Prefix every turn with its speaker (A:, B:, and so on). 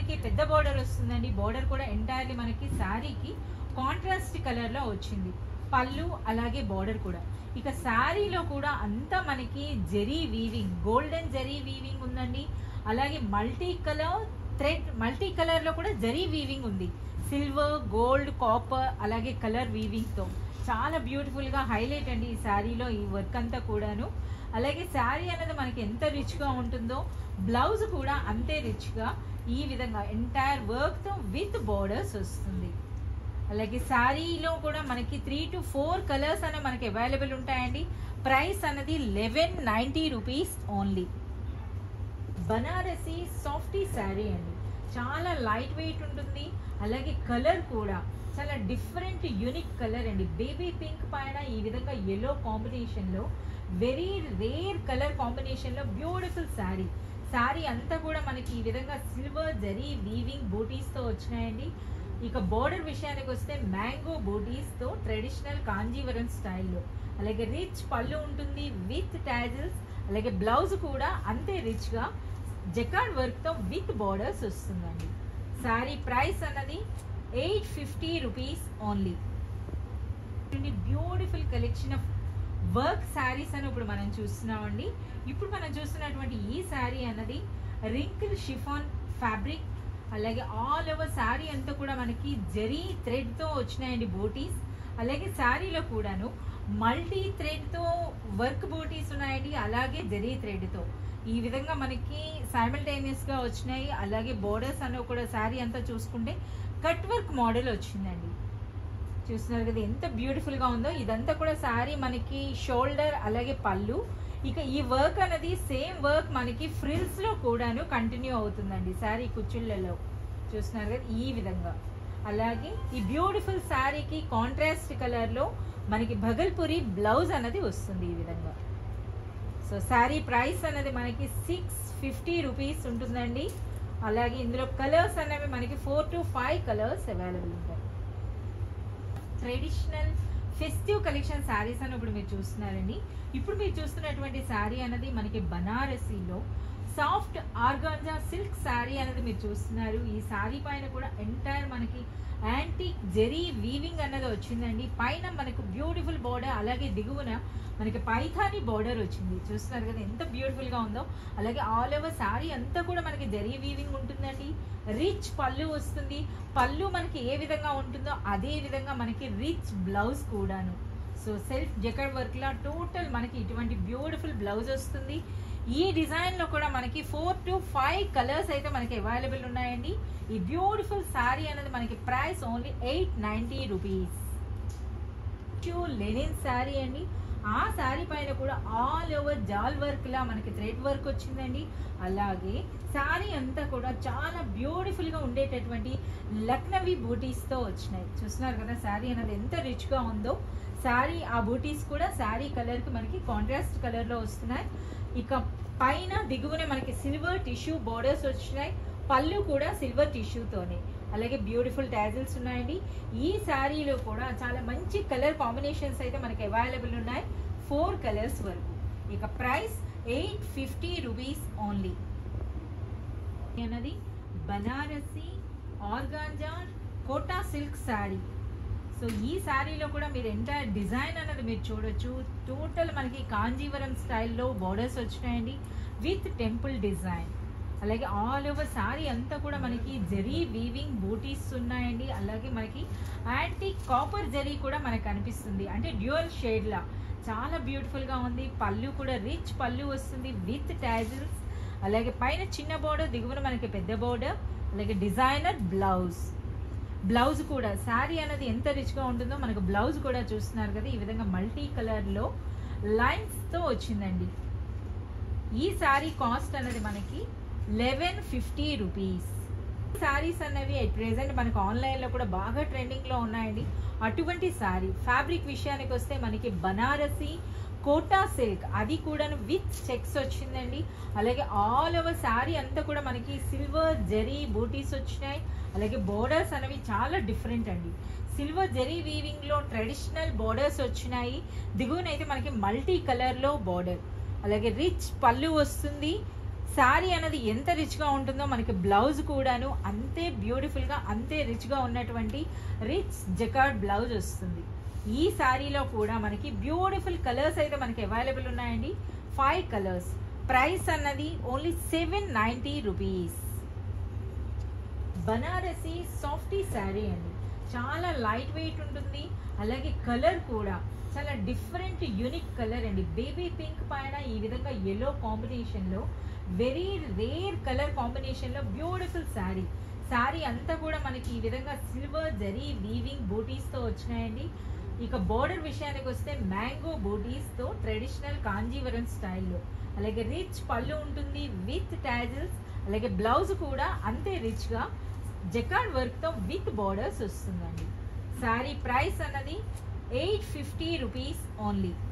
A: మనకి పెద్ద బోర్డర్ వస్తుందండి బోర్డర్ కూడా ఎంటైర్లీ మనకి శారీకి కాంట్రాస్ట్ కలర్ లో వచ్చింది పళ్ళు అలాగే బోర్డర్ కూడా ఇక శారీలో కూడా అంతా మనకి zari weaving golden zari weaving ఉందండి అలాగే multi colour thread multi colour లో కూడా జరీ వీవింగ్ ఉంది సిల్వర్ గోల్డ్ కాపర్ అలాగే కలర్ వీవింగ్ తో చాలా బ్యూటిఫుల్ గా హైలైట్ అండి ఈ శారీలో ఈ వర్క్ అంతా కూడాను అలాగే శారీ అనేది మనకి ఎంత రిచ్ గా ఉంటుందో బ్లౌజ్ కూడా అంతే రిచ్ గా ఈ విధంగా ఎంటైర్ వర్క్ తో విత్ బోర్డర్స్ వస్తుంది అలాగే శారీలో కూడా మనకి త్రీ టు ఫోర్ కలర్స్ అనేవి మనకి అవైలబుల్ ఉంటాయండి ప్రైస్ అన్నది eleven ninety rupees only Banarasi softy sari అండి చాలా లైట్ వెయిట్ ఉంటుంది అలాగే కలర్ కూడా చాలా డిఫరెంట్ యూనిక్ కలర్ అండి బేబీ పింక్ పైన ఈ విధంగా ఎల్లో కాంబినేషన్ లో వెరీ రేర్ కలర్ కాంబినేషన్ లో బ్యూటిఫుల్ శారీ శారీ అంతా కూడా మనకి ఈ విధంగా సిల్వర్ జరీ వీవింగ్ బూటీస్ తో వచ్చినాయండి ఇక బోర్డర్ విషయానికి వస్తే మ్యాంగో బూటీస్ తో ట్రెడిషనల్ కాంజీవరం స్టైల్లో అలాగే రిచ్ పళ్ళు ఉంటుంది విత్ టాజిల్స్ అలాగే బ్లౌజ్ కూడా అంతే రిచ్ గా జకార్డ్ వర్క్ తో విత్ బోర్డర్స్ వస్తుందండి శారీ ప్రైస్ అన్నది eight fifty rupees only beautiful collection of work saris అని ఇప్పుడు మనం చూస్తున్నామండి ఇప్పుడు మనం చూస్తున్నటువంటి ఈ శారీ అన్నది రింకిల్ షిఫాన్ ఫ్యాబ్రిక్ అలాగే ఆల్ ఓవర్ శారీ అంతా కూడా మనకి జరీ థ్రెడ్ తో వచ్చినాయండి బోటీస్ అలాగే శారీలో కూడాను మల్టీ థ్రెడ్ తో వర్క్ బోటీస్ ఉన్నాయండి అలాగే జరీ థ్రెడ్ తో ఈ విధంగా మనకి సైమల్టేనియస్ గా వచ్చినాయి అలాగే బోర్డర్స్ అనేవి కూడా శారీ అంతా చూసుకుంటే కట్ వర్క్ మోడల్ వచ్చిందండి చూస్తున్నారు కదా ఎంత బ్యూటిఫుల్ గా ఉందో ఇదంతా కూడా శారీ మనకి షోల్డర్ అలాగే పళ్ళు ఇక ఈ వర్క్ అనేది సేమ్ వర్క్ మనకి ఫ్రిల్స్ లో కూడాను కంటిన్యూ అవుతుందండి శారీ కుచ్చుళ్ళలో చూస్తున్నారు కదా ఈ విధంగా అలాగే ఈ బ్యూటిఫుల్ శారీకి కాంట్రాస్ట్ కలర్ లో మనకి భగల్పురి బ్లౌజ్ అనేది వస్తుంది ఈ విధంగా సో శారీ ప్రైస్ అనేది మనకి సిక్స్ ఫిఫ్టీ రూపీస్ ఉంటుందండి అలాగే ఇందులో కలర్స్ అనేవి మనకి four to five colours available ఉంటాయి ట్రెడిషనల్ ఫెస్టివ్ కలెక్షన్ శారీస్ అని ఇప్పుడు మీరు చూస్తున్నారండి ఇప్పుడు మీరు చూస్తున్నటువంటి శారీ అనేది మనకి బనారసీలో సాఫ్ట్ ఆర్గాంజా సిల్క్ శారీ అనేది మీరు చూస్తున్నారు ఈ శారీ పైన కూడా ఎంటైర్ మనకి యాంటిక్ జెరీ వీవింగ్ అన్నది వచ్చిందండి పైన మనకు బ్యూటిఫుల్ బోర్డర్ అలాగే దిగువన మనకి పైథాని బోర్డర్ వచ్చింది చూస్తున్నారు కదా ఎంత బ్యూటిఫుల్ గా ఉందో అలాగే ఆల్ ఓవర్ శారీ అంతా కూడా మనకి జరీ వీవింగ్ ఉంటుందండి రిచ్ పళ్ళు వస్తుంది పళ్ళు మనకి ఏ విధంగా ఉంటుందో అదే విధంగా మనకి రిచ్ బ్లౌజ్ కూడాను సో సెల్ఫ్ జెకర్ వర్క్ లా టోటల్ మనకి ఇటువంటి బ్యూటిఫుల్ బ్లౌజ్ వస్తుంది ఈ డిజైన్ లో కూడా మనకి ఫోర్ టు ఫైవ్ కలర్స్ అయితే మనకి అవైలబుల్ ఉన్నాయండి ఈ బ్యూటిఫుల్ శారీ అనేది మనకి price only eight ninety rupees linen sari అండి ఆ శారీ పైన కూడా ఆల్ ఓవర్ జాల్ వర్క్ లా మనకి థ్రెడ్ వర్క్ వచ్చిందండి అలాగే శారీ అంతా కూడా చాలా బ్యూటిఫుల్ గా ఉండేటటువంటి లక్నవి బూటీస్ తో వచ్చినాయి చూస్తున్నారు కదా శారీ అనేది ఎంత రిచ్ గా ఉందో శారీ ఆ బూటీస్ కూడా శారీ కలర్ కి మనకి కాంట్రాస్ట్ కలర్ లో వస్తున్నాయి ఇక పైన దిగువన మనకి సిల్వర్ టిష్యూ బోర్డర్స్ వచ్చినాయి పళ్ళు కూడా సిల్వర్ టిష్యూతోనే అలాగే బ్యూటిఫుల్ టాజిల్స్ ఉన్నాయండి ఈ శారీలో కూడా చాలా మంచి కలర్ కాంబినేషన్స్ అయితే మనకి అవైలబుల్ ఉన్నాయి ఫోర్ కలర్స్ వరకు ఇక price eight fifty rupees only అన్నది Banarasi organza Kota silk sari so ఈ శారీలో కూడా మీరు ఎంటైర్ డిజైన్ అన్నది మీరు చూడొచ్చు టోటల్ మనకి కాంజీవరం స్టైల్లో బోర్డర్స్ వచ్చినాయండి విత్ టెంపుల్ డిజైన్ అలాగే ఆల్ ఓవర్ శారీ అంతా కూడా మనకి జరీ వీవింగ్ బూటీస్ ఉన్నాయండి అలాగే మనకి యాంటీ కాపర్ జరీ కూడా మనకు కనిపిస్తుంది అంటే డ్యూయల్ షేడ్ లా చాలా బ్యూటిఫుల్ గా ఉంది పళ్ళు కూడా రిచ్ పళ్ళు వస్తుంది విత్ టాజిల్స్ అలాగే పైన చిన్న బోర్డర్ దిగువన మనకి పెద్ద బోర్డర్ అలాగే డిజైనర్ బ్లౌజ్ బ్లౌజ్ కూడా శారీ అనేది ఎంత రిచ్ గా ఉంటుందో మనకు బ్లౌజ్ కూడా చూస్తున్నారు కదా ఈ విధంగా మల్టీ కలర్ లో లైన్స్ తో వచ్చిందండి ఈ శారీ కాస్ట్ అనేది మనకి లెవెన్ ఫిఫ్టీ రూపీస్ శారీస్ అనేవి అట్ ప్రెసెంట్ మనకు ఆన్లైన్ లో కూడా బాగా ట్రెండింగ్ లో ఉన్నాయండి అటువంటి శారీ ఫ్యాబ్రిక్ విషయానికి వస్తే మనకి బనారసి కోటా సిల్క్ అది కూడా విత్ చెక్స్ వచ్చిందండి అలాగే ఆల్ ఓవర్ శారీ అంతా కూడా మనకి సిల్వర్ జరీ బూటీస్ వచ్చినాయి అలాగే బోర్డర్స్ అనేవి చాలా డిఫరెంట్ అండి సిల్వర్ జరీ వీవింగ్ లో ట్రెడిషనల్ బోర్డర్స్ వచ్చినాయి దిగువనైతే మనకి మల్టీ కలర్ లో బోర్డర్ అలాగే రిచ్ పళ్ళు వస్తుంది శారీ అనేది ఎంత రిచ్గా ఉంటుందో మనకి బ్లౌజ్ కూడాను అంతే బ్యూటిఫుల్గా అంతే రిచ్గా ఉన్నటువంటి రిచ్ జకార్డ్ బ్లౌజ్ వస్తుంది ఈ శారీలో కూడా మనకి బ్యూటిఫుల్ కలర్స్ అయితే మనకి అవైలబుల్ ఉన్నాయండి ఫైవ్ కలర్స్ ప్రైస్ అన్నది only seven ninety rupees Banarasi softy sari అండి చాలా లైట్ వెయిట్ ఉంటుంది అలాగే కలర్ కూడా చాలా డిఫరెంట్ యూనిక్ కలర్ అండి బేబీ పింక్ పైన ఈ విధంగా ఎల్లో కాంబినేషన్లో వెరీ రేర్ కలర్ కాంబినేషన్లో బ్యూటిఫుల్ శారీ శారీ అంతా కూడా మనకి ఈ విధంగా సిల్వర్ జరీ వీవింగ్ బూటీస్తో వచ్చినాయండి ఇక బోర్డర్ విషయానికి వస్తే మ్యాంగో బూటీస్తో ట్రెడిషనల్ కాంజీవరం స్టైల్లో అలాగే రిచ్ పళ్ళు ఉంటుంది విత్ టాజిల్స్ అలాగే బ్లౌజ్ కూడా అంతే రిచ్గా జకార్డ్ వర్క్తో విత్ బార్డర్స్ వస్తుందండి శారీ ప్రైస్ అన్నది ఎయిట్ ఫిఫ్టీ రూపీస్ ఓన్లీ